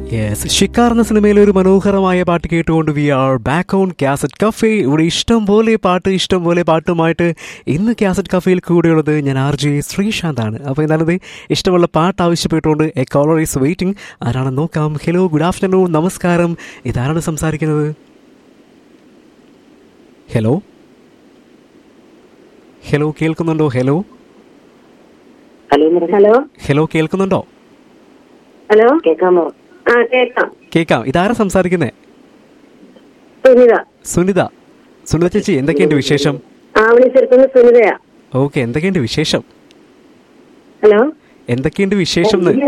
Yes Shikkar എന്ന സിനിമയിലെ ഒരു മനോഹരമായ പാട്ട് കേട്ടുകൊണ്ട് we are back on cassette cafe ഇവിടെ ഇഷ്ടം പോലെ പാട്ട് ഇഷ്ടം പോലെ പാട്ടുമായിട്ട് ഇന്ന് കാസറ്റ് കഫേയിൽ കൂടെയുള്ളത് ഞാൻ ആർ ജെ ശ്രീശാന്താണ് അപ്പോൾ എന്നാലത് ഇഷ്ടമുള്ള പാട്ട് ആവശ്യപ്പെട്ടുകൊണ്ട് എ കോളർ ഈസ് വെയിറ്റിംഗ് ആരാണെന്ന് നോക്കാം ഹലോ ഗുഡ് ആഫ്റ്റർനൂൺ നമസ്കാരം ഇതാരാണ് സംസാരിക്കുന്നത് ഹലോ ഹലോ കേൾക്കുന്നുണ്ടോ ഹലോ ഹലോ ഹലോ ഹലോ കേൾക്കുന്നുണ്ടോ ഹലോ കേൾക്കാമോ ആ കേൾക്കാം കേൾക്കാം ഇതാരാ സംസാരിക്കുന്നേ സുനിത സുനിത സുനിത ചേച്ചി എന്തൊക്കെയുണ്ട് വിശേഷം ആവണി ചെറുക്കുന്ന സുനിതയാ ഓക്കെ എന്തൊക്കെയുണ്ട് വിശേഷം ഹലോ എന്തൊക്കെയുണ്ട് വിശേഷം എന്ന്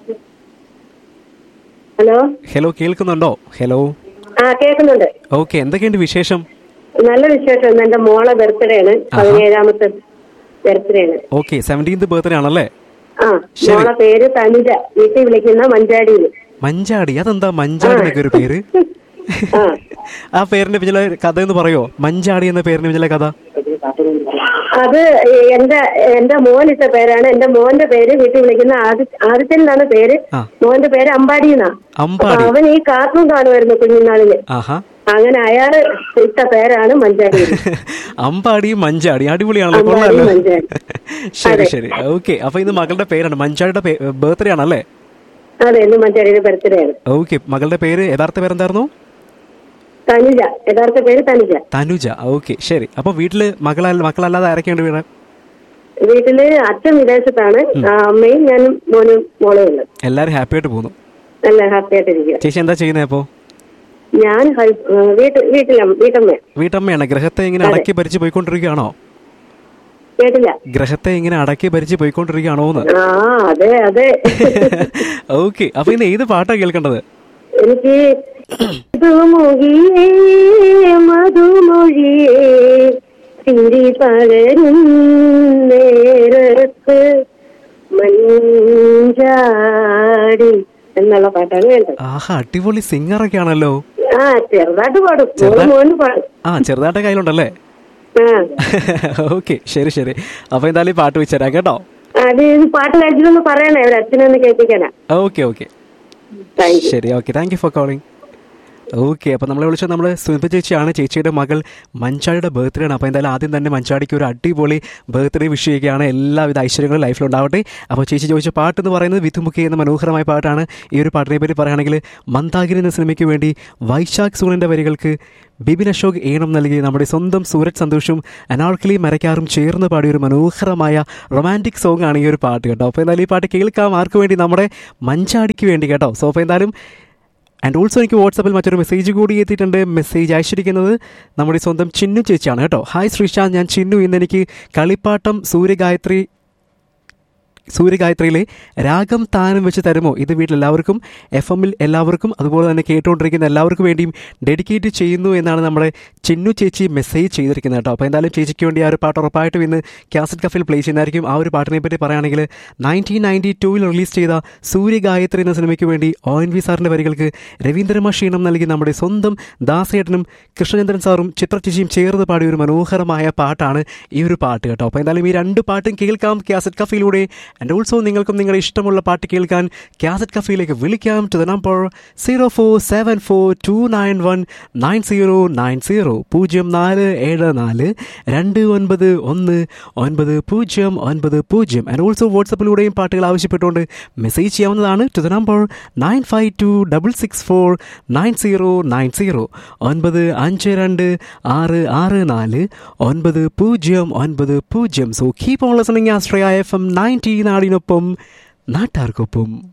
ഹലോ ഹലോ കേൾക്കുന്നുണ്ടോ ഹലോ ആ കേൾക്കുന്നുണ്ട് ഓക്കെ എന്തൊക്കെയുണ്ട് വിശേഷം നല്ല വിശേഷം ഇന്ന് എന്റെ മോളെ ബർത്ത്ഡേ ആണ് പതിനേഴാമത്തെ ബർത്ത്ഡേ ആണ് ഓക്കെ സെവൻറ്റീൻത് ബർത്ത്ഡേ ആണല്ലേ ആ ശരി. മോളെ പേര് തനുജ വീട്ടിൽ വിളിക്കുന്ന മഞ്ചാടിയിൽ മഞ്ചാടി അതെന്താ മഞ്ചാടി എന്നൊക്കെ ഒരു പേര് ആ ആ പേരിന്റെ പിന്നിലെ കഥ എന്ന് പറയോ മഞ്ചാടി എന്ന പേരിന്റെ പിന്നിലെ കഥ അത് എന്റെ എന്റെ മോൻ ഇട്ട പേരാണ് എന്റെ മോന്റെ പേര് വീട്ടിൽ വിളിക്കുന്ന ആദി ആദിത്യൻ എന്നാണ് പേര് ആ. മോന്റെ പേര് അമ്പാടി എന്നാ അമ്പാടി അവൻ ഈ കാർട്ടൂൺ കാണുമായിരുന്നു കുഞ്ഞുനാളില് ആഹാ അങ്ങനെ അയാള് ഇട്ട പേരാണ് മഞ്ചാടി അമ്പാടി മഞ്ചാടി അടിപൊളിയാണല്ലോ അമ്പാടി, കൊള്ളാമല്ലോ മഞ്ചാടി. ശരി അതെ. ശരി ഓക്കെ അപ്പൊ ഇന്ന് മകളുടെ പേരാണ് മഞ്ചാടിയുടെ ബർത്ത്ഡേ ആണല്ലേ അതെ ഇന്ന് മഞ്ചാടിയുടെ ബർത്ത്ഡേ ആണ് ഓക്കെ മകളുടെ പേര് യഥാർത്ഥ പേരെന്തായിരുന്നു തനുജ യഥാർത്ഥ പേര് തനുജ തനുജ ഓക്കെ ശരി അപ്പൊ വീട്ടില് മകളല്ല മക്കളല്ലാതെ ആരൊക്കെയുണ്ട് വീട് വീട്ടില് അച്ഛൻ വിദേശത്താണ് ആ, അമ്മയും ഞാനും മോനും മോളും ഉണ്ട് എല്ലാരും ഹാപ്പി ആയിട്ട് പോകുന്നു നല്ല ഹാപ്പി ആയിട്ടിരിക്കുക ചേച്ചി എന്താ ചെയ്യുന്നത് അപ്പോ ഞാൻ ഹൈ- ആ, വീട്ട് വീട്ടില വീട്ടമ്മ വീട്ടമ്മയാണ് ഗ്രഹത്തെ ഇങ്ങനെ അടക്കി ഭരിച്ച് പോയിക്കൊണ്ടിരിക്കുകയാണോ കേട്ടില്ല ഗ്രഹത്തെ ഇങ്ങനെ അടക്കി ഭരിച്ച് പോയിക്കൊണ്ടിരിക്കുകയാണോ എന്ന് ആ അതെ അതെ ഓക്കെ അപ്പൊ ഇന്ന് ഏത് പാട്ടാ കേൾക്കേണ്ടത് എനിക്ക് മധുമൊഴിയേ മധുമൊഴിയേ തിരി പകരും നേരത്ത് മഞ്ചാടി എന്നുള്ള പാട്ടാണ് വേണ്ടത് ആഹാ അടിപൊളി സിംഗറൊക്കെ ആണല്ലോ ആ ചെറുതായിട്ട് പാടും മോള് ചെറുതാ- മോന് പാടും ആ ചെറുതായിട്ട് കയ്യിലുണ്ടല്ലേ ആ ഓക്കെ ശരി ശരി അപ്പൊ എന്തായാലും ഈ പാട്ട് വെച്ചുതരാം കേട്ടോ അത് ഇത് പാട്ട് കഴിച്ചിട്ടൊന്ന് പറയണേ ഒരു അച്ഛനൊന്ന് കേൾപ്പിക്കാനാ ഓക്കെ ഓക്കെ താങ്ക് യു ശരി okay thank you for calling okay അപ്പോൾ നമ്മളെ വിളിച്ചത് നമ്മൾ സുനിത ചേച്ചിയാണ് ചേച്ചിയുടെ മകൾ മഞ്ചാടിയുടെ ബർത്ത്ഡേ ആണ് അപ്പോൾ എന്തായാലും ആദ്യം തന്നെ മഞ്ചാടിക്ക് ഒരു അടിപൊളി ബർത്ത്ഡേ വിഷ് ചെയ്യുകയാണ് എല്ലാവിധ ഐശ്വര്യങ്ങളും ലൈഫിൽ ഉണ്ടാവട്ടെ അപ്പോൾ ചേച്ചി ചോദിച്ച പാട്ട് എന്ന് പറയുന്നത് വിത്തുമുഖി എന്ന മനോഹരമായ പാട്ടാണ് ഈ ഒരു പാട്ടിനെ പറ്റി പറയുകയാണെങ്കിൽ മന്ദാകിരി എന്ന സിനിമയ്ക്ക് വേണ്ടി വൈശാഖ് സൂണിൻ്റെ വരികൾക്ക് ബിബിൻ അശോക് ഈണം നൽകി നമ്മുടെ സ്വന്തം സൂരജ് സന്തോഷും അനാർക്കലി മരക്കാറും ചേർന്ന് പാടിയ ഒരു മനോഹരമായ റൊമാൻറ്റിക് സോങ് ആണ് ഈ ഒരു പാട്ട് കേട്ടോ അപ്പോൾ എന്തായാലും ഈ പാട്ട് കേൾക്കാം ആർക്ക് വേണ്ടി നമ്മുടെ മഞ്ചാടിക്ക് വേണ്ടി കേട്ടോ സോ അപ്പോൾ എന്തായാലും ആൻഡ് ഓൾസോ എനിക്ക് വാട്സപ്പിൽ മറ്റൊരു മെസ്സേജ് കൂടി എത്തിയിട്ടുണ്ട് മെസ്സേജ് അയച്ചിരിക്കുന്നത് നമ്മുടെ സ്വന്തം ചിന്നു ചേച്ചിയാണ് കേട്ടോ ഹായ് ശ്രീശാന്ത് ഞാൻ ചിന്നു ഇന്ന് എനിക്ക് കളിപ്പാട്ടം സൂര്യഗായത്രി സൂര്യഗായത്രിയിലെ രാഗം താനം വെച്ച് തരുമോ ഇത് വീട്ടിലെല്ലാവർക്കും എഫ് എമ്മിൽ എല്ലാവർക്കും അതുപോലെ തന്നെ കേട്ടുകൊണ്ടിരിക്കുന്ന എല്ലാവർക്കും വേണ്ടിയും ഡെഡിക്കേറ്റ് ചെയ്യുന്നു എന്നാണ് നമ്മുടെ ചിന്നു ചേച്ചി മെസ്സേജ് ചെയ്തിരിക്കുന്നത് കേട്ടോ അപ്പോൾ എന്തായാലും ചേച്ചിക്ക് വേണ്ടി ആ ഒരു പാട്ട് ഉറപ്പായിട്ടും ഇന്ന് കാസറ്റ് കഫിൽ പ്ലേ ചെയ്യുന്നതായിരിക്കും ആ ഒരു പാട്ടിനെ പറ്റി പറയുകയാണെങ്കിൽ നയൻറ്റീൻ നയൻറ്റി ടൂവിൽ റിലീസ് ചെയ്ത സൂര്യഗായത്രി എന്ന സിനിമയ്ക്ക് വേണ്ടി ഒ എൻ വി സാറിൻ്റെ വരികൾക്ക് രവീന്ദ്രമ ക്ഷീണം നൽകി നമ്മുടെ സ്വന്തം ദാസേട്ടനും കൃഷ്ണചന്ദ്രൻ സാറും ചിത്ര ചേച്ചിയും ചേർന്ന് പാടിയ ഒരു മനോഹരമായ പാട്ടാണ് ഈ ഒരു പാട്ട് കേട്ടോ അപ്പോൾ എന്തായാലും ഈ രണ്ട് പാട്ടും കേൾക്കാം കാസറ്റ് കഫയിലൂടെ ആൻഡ് ഓൾസോ നിങ്ങൾക്കും നിങ്ങളുടെ ഇഷ്ടമുള്ള പാട്ട് കേൾക്കാൻ കാസറ്റ് കഫയിലേക്ക് വിളിക്കാം to the number zero four seven four two nine one nine zero nine zero പൂജ്യം നാല് ഏഴ് നാല് രണ്ട് ഒൻപത് ഒന്ന് ഒൻപത് പൂജ്യം ഒൻപത് പൂജ്യം ആൻഡ് ഓൾസോ വാട്സപ്പിലൂടെയും പാട്ടുകൾ ആവശ്യപ്പെട്ടുകൊണ്ട് മെസ്സേജ് ചെയ്യാവുന്നതാണ് to the number nine five two double six four nine zero nine zero ഒൻപത് അഞ്ച് രണ്ട് ആറ് ആറ് നാല് ഒൻപത് പൂജ്യം ഒൻപത് പൂജ്യം so keep on listening Ashraya F M ninety നാടിനൊപ്പം നാട്ടാർക്കൊപ്പം